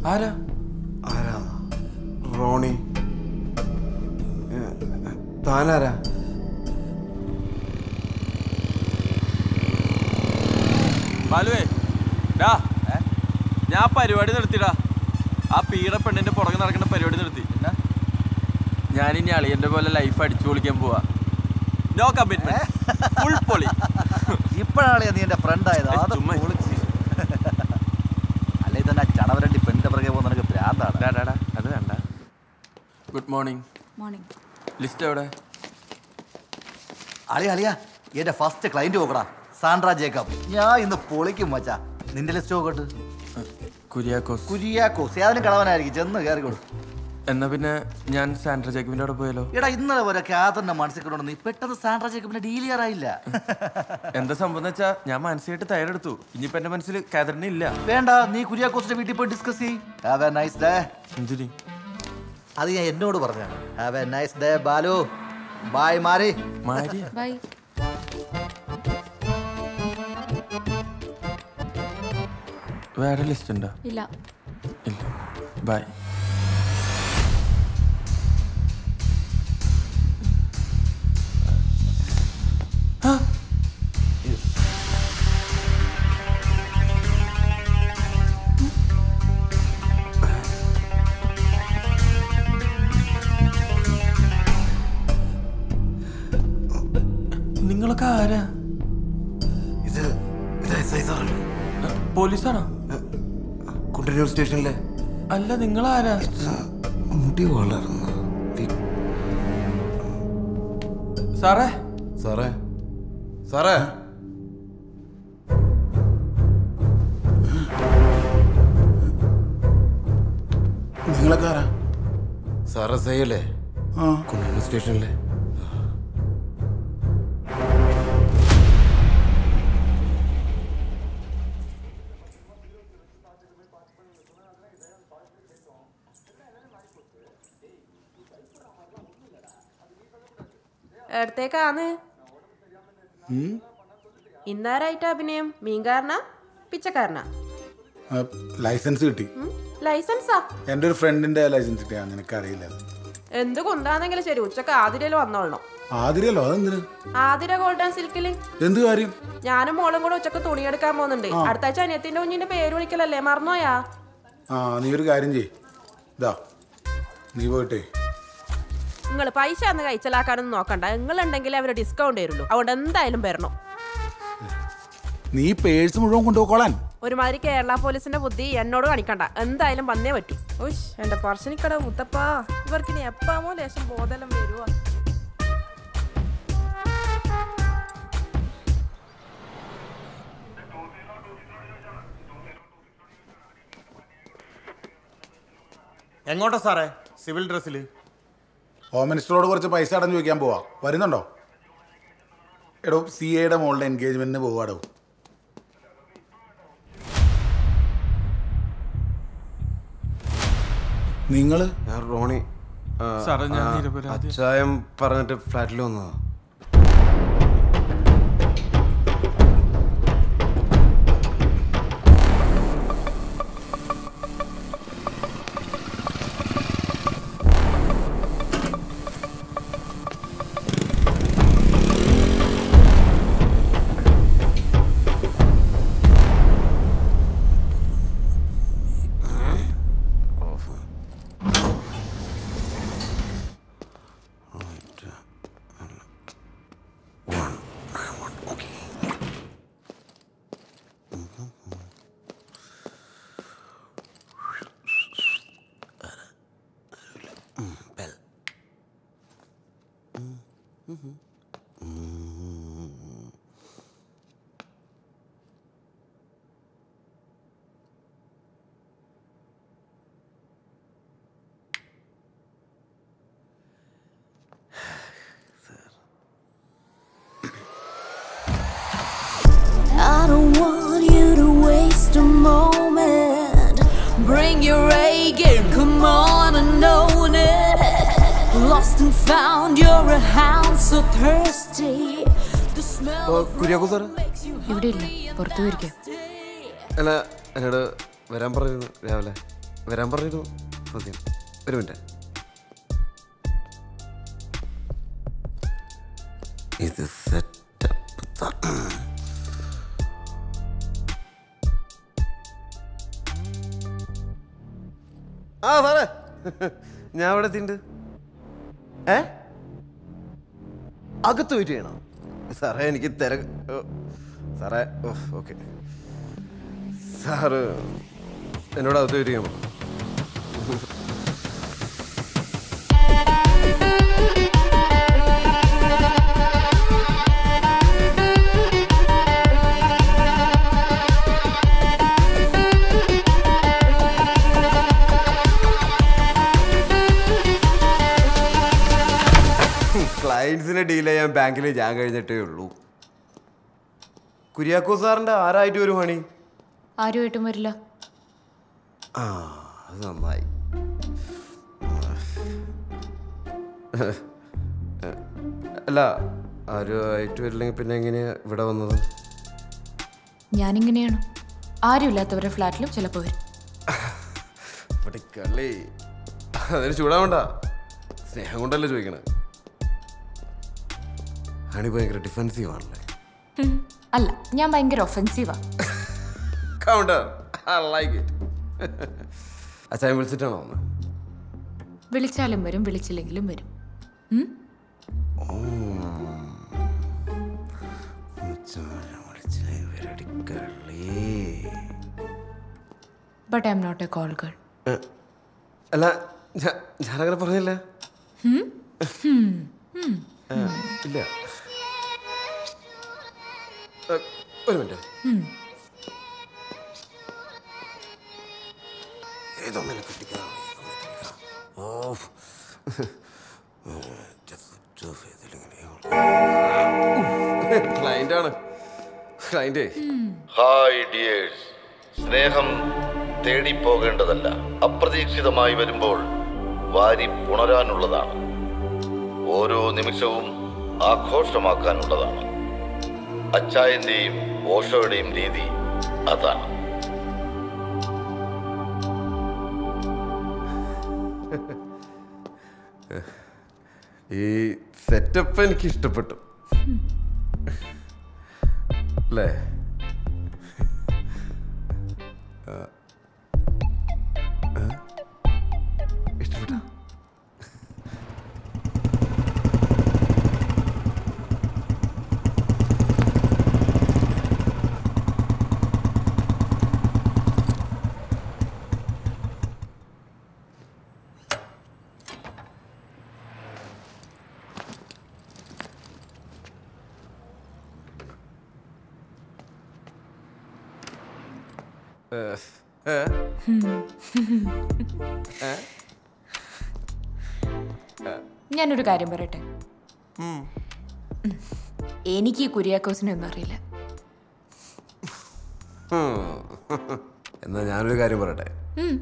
ആരാ ആരാ റോണി ഏ, താനാരാ ബാലുവേ ഡാ ഞാൻ പരിപാടി നിർത്തിടാ ആ പീട പെണ്ണിന്റെ പുറകെ നടക്കുന്ന പരിപാടി നിർത്തി ഞാനിനി അളിയന്റെ പോലെ ലൈഫ് അടിച്ചു പൊളിക്കാൻ പോവാ നോ കമ്മിറ്റ്മെന്റ് ഫുൾ പൊളി ഇപ്പോഴാണ് നീ എന്റെ ഫ്രണ്ട് ആയത് ഏയ്, അത് ചുമ്മാ. പൊളിച്ച് അല്ലെ തന്നെ ചടവരണ്ടി പെണ്ണിന്റെ പിറകെ പോകുന്ന നിനക്ക് ഭ്രാന്താണ് ഡാ, ഡാ, ഡാ, അത് വേണ്ട ഗുഡ് മോർണിംഗ് മോർണിംഗ് ലിസ്റ്റ് എവിടെ അളിയ അളിയ എന്റെ ഫസ്റ്റ് ക്ലൈന്റ് നോക്കടാ സാൻഡ്ര ജേക്കബ് ഞാൻ ഇന്ന് പൊളിക്കും മച്ചാ നിന്റെ ലിസ്റ്റ് നോക്കട്ട് കുര്യാക്കോസ് കുര്യാക്കോസ് ഏതായാലും കളവനായിരിക്കും ചെന്ന് കയറിക്കോളൂ എന്നാ പിന്നെ ഞാൻ സാൻഡ്ര ജേക്കബിന്റെ അവിടെ പോയാലോ എടാ ഇന്നലെ വരെ കാതറിന്റെ മനസ്സിൽ കൊണ്ടു നീ പെട്ടെന്ന് സാൻഡ്ര ജേക്കബിന്റെ ഡീൽ ചെയ്യാറായില്ല എന്താ സംഭവം എന്ന് വെച്ചാ ഞാൻ മാനസികമായിട്ട് തയ്യാറെടുത്തു ഇനിയിപ്പോ എന്റെ മനസ്സിൽ കാതറിന് ഇല്ല വേണ്ട നീ കുര്യാക്കോസിന്റെ വീട്ടിൽ പോയി ഡിസ്കസ് ചെയ്യ് ഹാവ് എ നൈസ് ഡേ എന്തിനി അത് ഞാൻ എന്നോട് പറഞ്ഞാണ് have a nice day Balu bye മാറി മാരിയ ബൈ വേറെ ലിസ്റ്റ് ഉണ്ടോ ഇല്ല ഇല്ല ബൈ നിങ്ങളൊക്കെ ആരാ ഇത് ഇത് എസ് ഐ സാറല്ലേ ഏ, പോലീസാണോ കുണ്ടന്നൂർ സ്റ്റേഷനിലെ അല്ല നിങ്ങളാരാ മുടി വളർന്നു സാറേ സാറേ സാറേ നിങ്ങളൊക്കെ ആരാ സാർ എസ് ഐ അല്ലേ ആ കുണ്ടന്നൂർ സ്റ്റേഷനിലെ എടുത്തേക്കാന്ന് ഇന്നാരായിട്ട് അഭിനയം മീൻകാരനാ പിച്ചക്കാരനാ ആ, ലൈസൻസ് കിട്ടി ഉം? ലൈസൻസാ എൻ്റെ ഒരു ഫ്രണ്ടിന്റെ ലൈസൻസ് കിട്ടിയാ നിനക്കറിയില്ല എന്ത് കൊണ്ടാണെങ്കിലും ശരി ഉച്ചക്ക് ആതിരയിൽ വന്നോളണം ആതിരല്ലോ അതെന്തിന് ആതിര ഗോൾഡൻ സിൽക്കില് എന്ത് കാര്യം ഞാനും മോളും കൂടെ ഉച്ചക്ക് തുണിയെടുക്കാൻ പോകുന്നുണ്ട് അടുത്ത ആഴ്ച അനിയത്തിന്റെ കുഞ്ഞിന്റെ പേര് വിളിക്കലല്ലേ മറന്നോയാ ആ നീ ഒരു കാര്യം ചെയ് ഇതാ നീ പോയിട്ടേ നിങ്ങൾ പൈസ അന്ന് കഴിച്ചലാക്കാനൊന്നും നോക്കണ്ട നിങ്ങൾ ഉണ്ടെങ്കിൽ അവർ ഡിസ്കൗണ്ട് തരുള്ളൂ അതുകൊണ്ട് എന്തായാലും വരണം നീ പേഴ്സ് മുഴുവൻ കൊണ്ടുപോയിക്കോളാൻ ഒരുമാതിരി കേരള പോലീസിന്റെ ബുദ്ധി എന്നോട് കാണിക്കണ്ട എന്തായാലും വന്നേ പറ്റൂ ഉഷ് എന്റെ പറശ്ശിനിക്കട മുത്തപ്പാ ഇവർക്കിനി എപ്പാമോ ലേശം ബോധലം വരുവാ എങ്ങോട്ടാ സാറേ സിവിൽ ഡ്രസ്സിൽ ഹോം മിനിസ്റ്ററോട് കുറച്ച് പൈസ അടഞ്ഞു ചോദിക്കാൻ പോവാ വരുന്നുണ്ടോ എടോ സി എയുടെ മോളുടെ എൻഗേജ്മെന്റിന് പോവാടോ നിങ്ങള് ഞാൻ റോണി ആ, സാറേ, ഞാൻ ആ, നിരപരാധിയാ. അച്ചായം പറഞ്ഞിട്ട് ഫ്ലാറ്റിൽ വന്നതാ I don't want you to waste a moment. Bring your A game, come on and own it. Lost and found, you're a hound so thirsty. The smell ഓ, of Kuriakko sir makes you ഇവിടെ ഇല്ല പുറത്തു പോയിരിക്കാം അല്ല എന്നോട് വരാൻ പറഞ്ഞിരുന്നു രാവിലെ വരാൻ പറഞ്ഞിരുന്നു സത്യം ഒരു മിനിറ്റ് ഇത് സെറ്റപ്പ് ആ സാറേ ഞാൻ ഇവിടെ എത്തിണ്ട് ഏ അകത്ത് വെയിറ്റ് ചെയ്യണം സാറേ എനിക്ക് തിര ഓ, സാറേ ഓക്കെ സാറ് എന്നോട് അകത്ത് വെയിറ്റ് ചെയ്യാൻ പറഞ്ഞു ക്ലയൻസിനെ ഡീൽ ചെയ്യാൻ ബാങ്കിൽ ഞാൻ കഴിഞ്ഞിട്ടേ ഉള്ളൂ കുര്യാക്കോ സാറിന്റെ ആരായിട്ട് വരും പണി ആരുമായിട്ടും വരില്ല ആ അത് നന്നായി അല്ല ആരുമായിട്ട് വരില്ലെങ്കിൽ പിന്നെ എങ്ങനെയാ ഇവിടെ വന്നത് ഞാനിങ്ങനെയാണ് ആരുമില്ലാത്തവരുടെ ഫ്ലാറ്റിലും ചിലപ്പോൾ വരും പഠിക്കല്ലേ അതിന് ചൂടാവണ്ട സ്നേഹം കൊണ്ടല്ലേ ചോദിക്കണേ ഹണി ഭയങ്കര ഡിഫെൻസീവ് ആണല്ലേ ഉം. അല്ല ഞാൻ ഭയങ്കര ഒഫെൻസീവാ കൗണ്ടർ ഐ ലൈക്ക് ഇറ്റ് അച്ഛൻ വിളിച്ചിട്ടാണോ വന്നത് വിളിച്ചാലും വരും വിളിച്ചില്ലെങ്കിലും വരും ഉം? But I am not a call girl അല്ല ഞാ- ഞാനങ്ങനെ പറഞ്ഞില്ല ആ, ഇല്ല ഏ, ഒരു മിനിറ്റ് ഏതൊന്നിനെ കിട്ടിക്കണം ഓ ക്ലൈൻ്റ് ആണ് ക്ലൈൻ്റേ ഹായ് ഡിയേഴ്സ് സ്നേഹം തേടി പോകേണ്ടതല്ല അപ്രതീക്ഷിതമായി വരുമ്പോൾ വാരി പുണരാനുള്ളതാണ് ഓരോ നിമിഷവും ആഘോഷമാക്കാനുള്ളതാണ് അച്ചായന്റെയും ഓഷോയുടെയും രീതി അതാണ് ഈ സെറ്റപ്പ് എനിക്ക് ഇഷ്ടപ്പെട്ടു അല്ലേ ആ. ആ? ഇഷ്ടപ്പെട്ടോ ഏ, ഏ? ഞാനൊരു കാര്യം പറയട്ടെ എനിക്ക് ഈ കുര്യാക്കോസിനെ ഒന്നും അറിയില്ല ഉം. എന്നാ ഞാനൊരു കാര്യം പറയട്ടെ ഉം.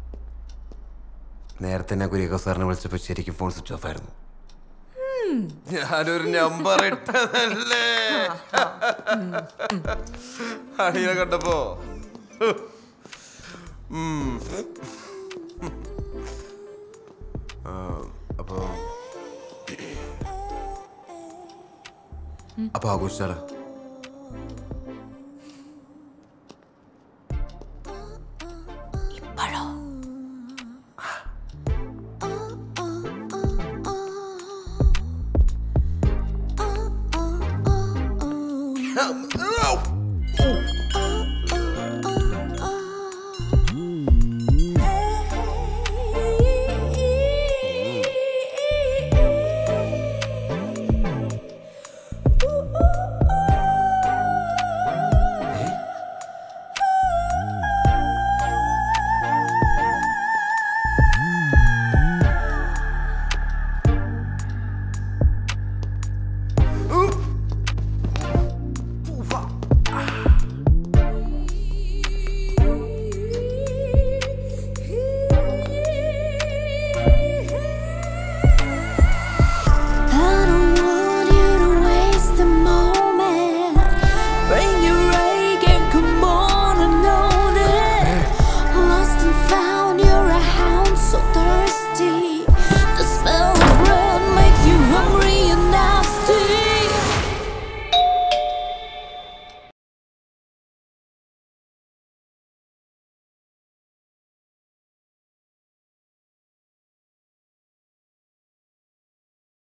നേരത്തെ ഞാൻ കുര്യക്കോ സാറിനെ വിളിച്ചപ്പോ ശരിക്കും ഫോൺ സ്വിച്ച് ഓഫ് ആയിരുന്നു ഞാനൊരു നമ്പർ ഇട്ടതല്ലേ അടിയെ കണ്ടപ്പോ ഉം. ആ, അപ്പൊ അപ്പൊ ആഘോഷിച്ചാലോ